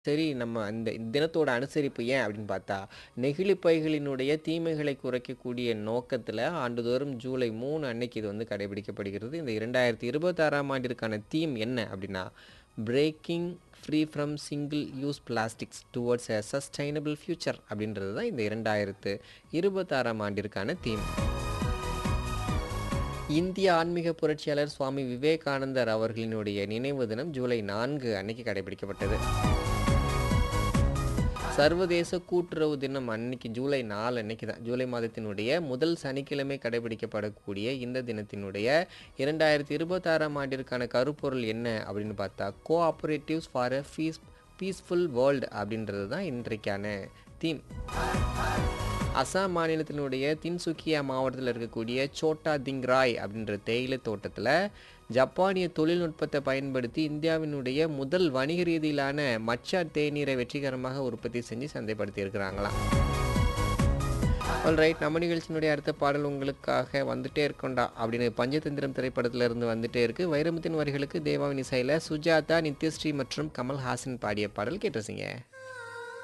சரி நம்ம அந்த தினத்தோட அனுசரிப்பு ஏன் அப்படின்னு பார்த்தா, நெகிழிப் பைகளினுடைய தீமைகளை குறைக்கக்கூடிய நோக்கத்தில ஆண்டுதோறும் ஜூலை 3 அன்னைக்கு இது வந்து கடைபிடிக்கப்படுகிறது. இந்த 2026ஆம் ஆண்டிற்கான தீம் என்ன அப்படின்னா, breaking free from single use plastics towards a sustainable future அப்படின்றது தான் இந்த 2026ஆம் ஆண்டிற்கான தீம். இந்திய ஆன்மீக புரட்சியாளர் சுவாமி விவேகானந்தர் அவர்களினுடைய நினைவு தினம் ஜூலை 4 அன்னைக்கு கடைபிடிக்கப்பட்டது. சர்வதேச கூட்டுறவு தினம் அன்னைக்கு ஜூலை 4 அன்னைக்கு தான். ஜூலை மாதத்தினுடைய முதல் சனிக்கிழமை கடைபிடிக்கப்படக்கூடிய இந்த தினத்தினுடைய 2026ஆம் ஆண்டிற்கான கருப்பொருள் என்ன அப்படின்னு பார்த்தா, cooperatives for a peace peaceful world அப்படின்றது தான் இன்றைக்கான தீம். அசாம் மாநிலத்தினுடைய தின்சுக்கியா மாவட்டத்தில இருக்கக்கூடிய சோட்டா திங்ராய் அப்படின்ற தேயிலை தோட்டத்தில, ஜப்பானிய தொழில்நுட்பத்த பயன்படுத்தி இந்தியாவினுடைய முதல் வணிக ரீதியிலான மட்சா தேநீரை வெற்றிகரமாக உற்பத்தி செஞ்சு சந்தைப்படுத்தி இருக்கிறாங்களாம். ஆல்ரைட் நம்ம நிகழ்ச்சியினுடைய அடுத்த பாடல் உங்களுக்காக வந்துட்டே இருக்கோண்டா அப்படின்னு பஞ்சதந்திரம் திரைப்படத்தில இருந்து வந்துட்டே இருக்கு. வைரமுத்தின் வரிகளுக்கு தேவாவின் இசையில சுஜாதா, நித்யஸ்ரீ மற்றும் கமல்ஹாசன் பாடிய பாடல் கேட்டு ரசிங்க.